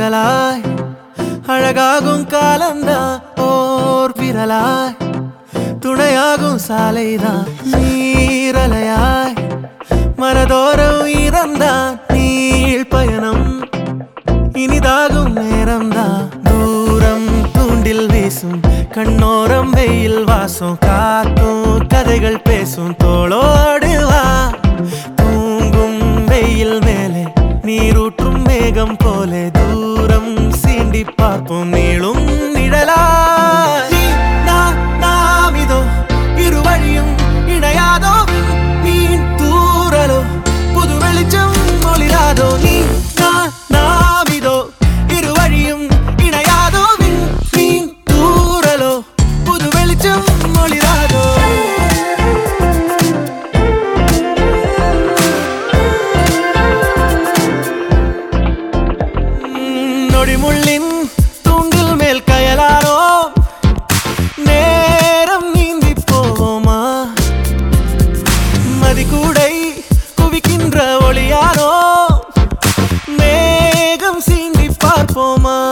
நிழலாய் அழகாகும் காலந்தான் ஓர் விரலாய் துணையாகும் சாலைதான் நீரலையாய் மனதோரம் இறந்தான் நீள் பயணம் இனிதாகும் நேரம்தான் தூரம் தூண்டில் வீசும் கண்ணோரம் வெயில் வாசம் காக்கும் கதைகள் பேசும் தோளோடு வா தூங்கும் வெயில் மேலே நீரூற்றும் மேகம் போலே தூரம் சீண்டி பார்ப்போம் நீளும் நிழலாய் நீ, நான், நாம் இதோ இரு வழியும் இணையாதோ மீன் தூரலோ புது வெளிச்சம் ஒளிராதோ நீ நான் நாம் இதோ இரு வழியும் இணையாதோ மீன் தூரலோ புது வெளிச்சம் ஒளிராதோ உம், நொடிமுள்ளின் தூண்டில் மேல் கயலாரோ நேரம் நீந்தி போவோமா மதிக்கூடை குவிக்கின்ற ஒளியாரோ மேகம் சீண்டி பார்ப்போமா